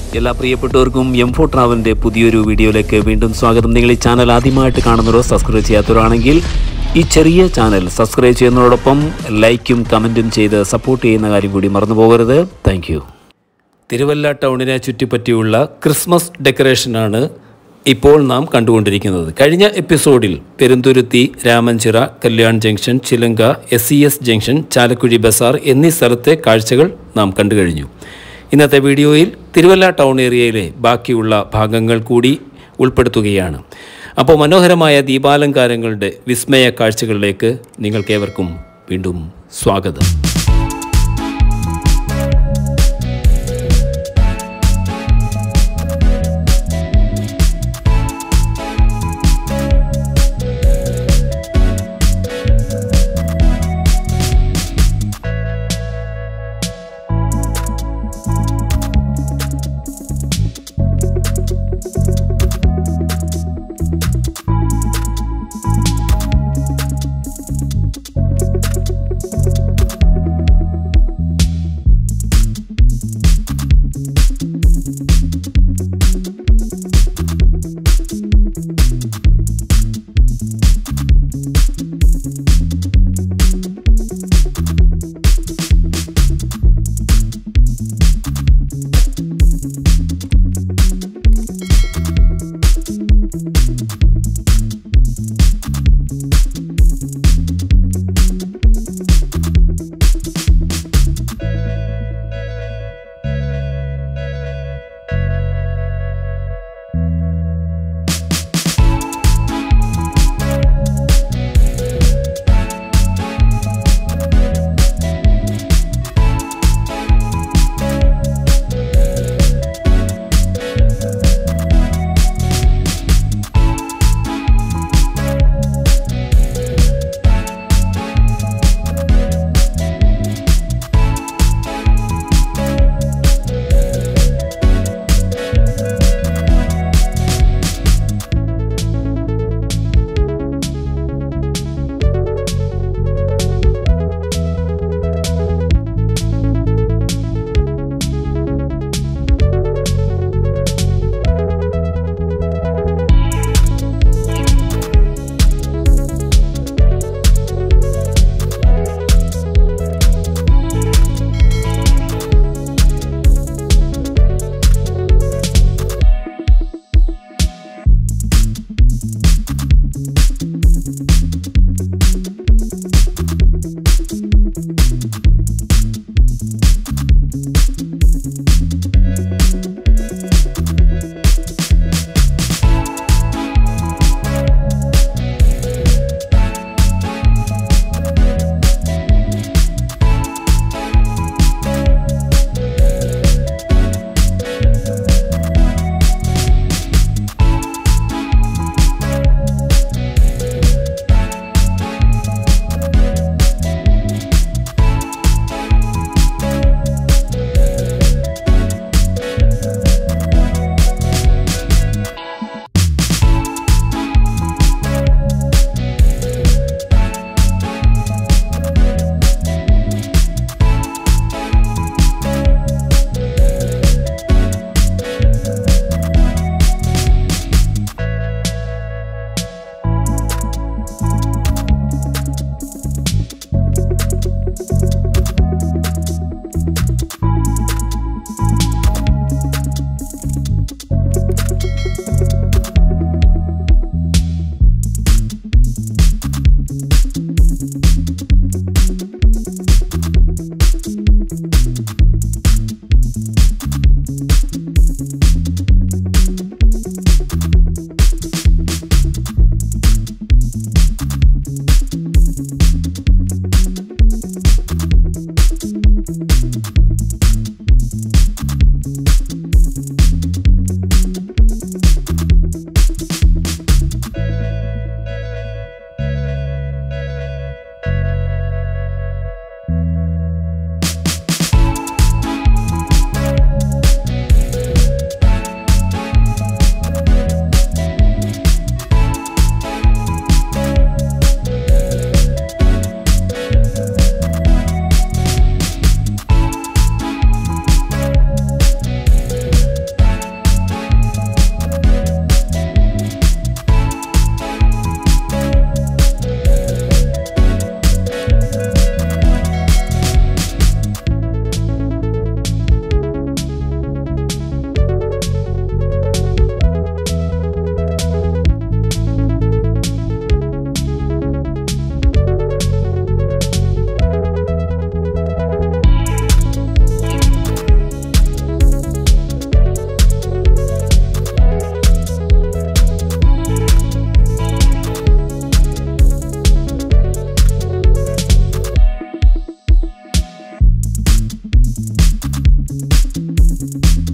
എല്ലാ പ്രിയപ്പെട്ടവർക്കും M four ട്രാവലിൻ്റെ പുതിയൊരു വീഡിയോയിലേക്ക് വീണ്ടും സ്വാഗതം നിങ്ങൾ ഈ ചാനൽ ആദ്യമായിട്ട് കാണുന്നവരോ സബ്സ്ക്രൈബ് ചെയ്യാത്തവരാണെങ്കിൽ ഈ ചെറിയ ചാനൽ സബ്സ്ക്രൈബ് ചെയ്യുന്നതോടൊപ്പം ലൈക്കും കമൻറ്റും ചെയ്ത് സപ്പോർട്ട് ചെയ്യുന്ന കാര്യം കൂടി മറന്നു പോകരുത് താങ്ക് തിരുവല്ല ടൗണിനെ ചുറ്റിപ്പറ്റിയുള്ള ക്രിസ്മസ് ഡെക്കറേഷനാണ് ഇപ്പോൾ നാം കണ്ടുകൊണ്ടിരിക്കുന്നത് കഴിഞ്ഞ എപ്പിസോഡിൽ Perunthuruthy Ramanchira Kalyan junction Chilanka S C S junction Chalakuzhi Bazar എന്നീ സ്ഥലത്തെ കാഴ്ചകൾ നാം കണ്ടു കഴിഞ്ഞു ഇന്നത്തെ വീഡിയോയിൽ തിരുവല്ല ടൗൺ ഏരിയയിലെ ബാക്കിയുള്ള ഭാഗങ്ങൾ കൂടി ഉൾപ്പെടുത്തുകയാണ് അപ്പോൾ മനോഹരമായ ദീപാലങ്കാരങ്ങളുടെ വിസ്മയ കാഴ്ചകളിലേക്ക് നിങ്ങൾക്കേവർക്കും വീണ്ടും സ്വാഗതം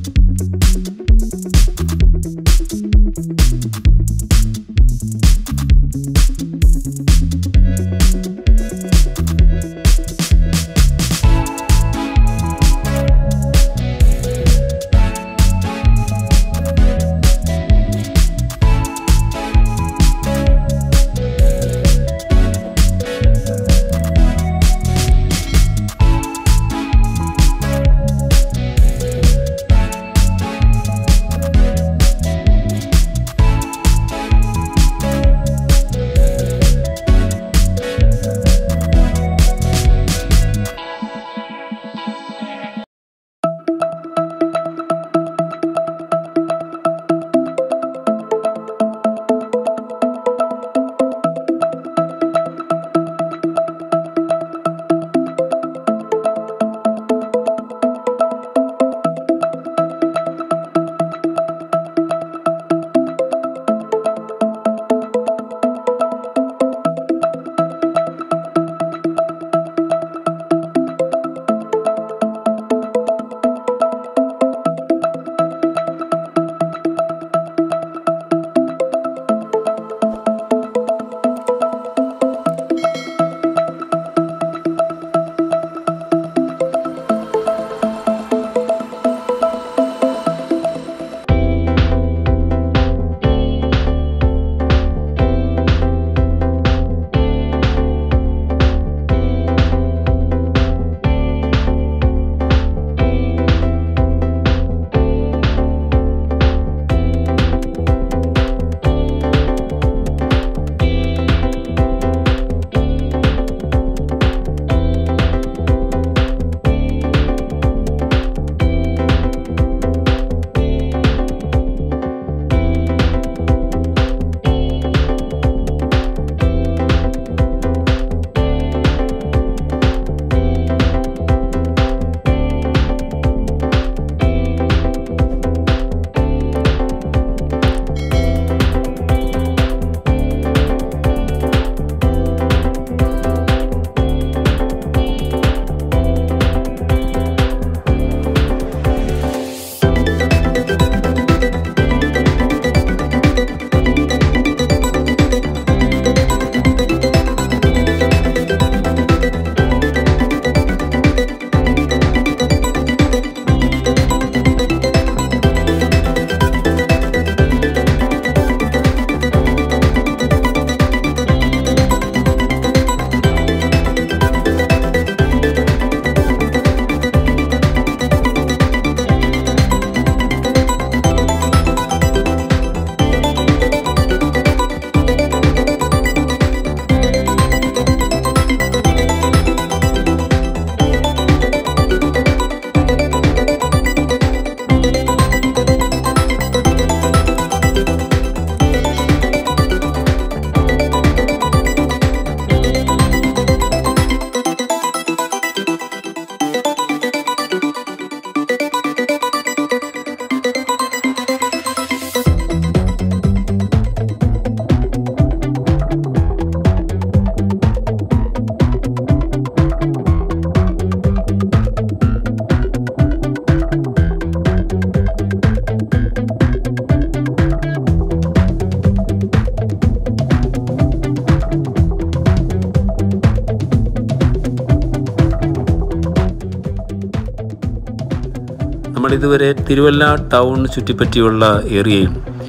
നമ്മൾ ഇതുവരെ തിരുവല്ല ടൗൺ ചുറ്റിപ്പറ്റിയുള്ള ഏരിയയും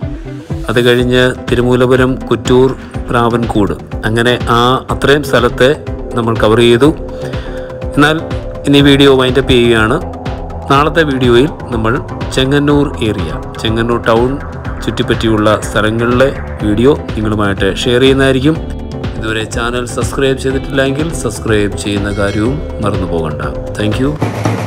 അത് കഴിഞ്ഞ് തിരുമൂലപുരം കുറ്റൂർ പ്രാവൻകൂട് അങ്ങനെ ആ അത്രയും സ്ഥലത്തെ നമ്മൾ കവർ ചെയ്തു എന്നാൽ ഇനി വീഡിയോ വൈൻഡപ്പ് ചെയ്യുകയാണ് നാളത്തെ വീഡിയോയിൽ നമ്മൾ ചെങ്ങന്നൂർ ഏരിയ ചെങ്ങന്നൂർ ടൗൺ ചുറ്റിപ്പറ്റിയുള്ള സ്ഥലങ്ങളിലെ വീഡിയോ നിങ്ങളുമായിട്ട് ഷെയർ ചെയ്യുന്നതായിരിക്കും ഇതുവരെ ചാനൽ സബ്സ്ക്രൈബ് ചെയ്തിട്ടില്ലെങ്കിൽ സബ്സ്ക്രൈബ് ചെയ്യുന്ന കാര്യവും മറന്നു പോകണ്ട താങ്ക്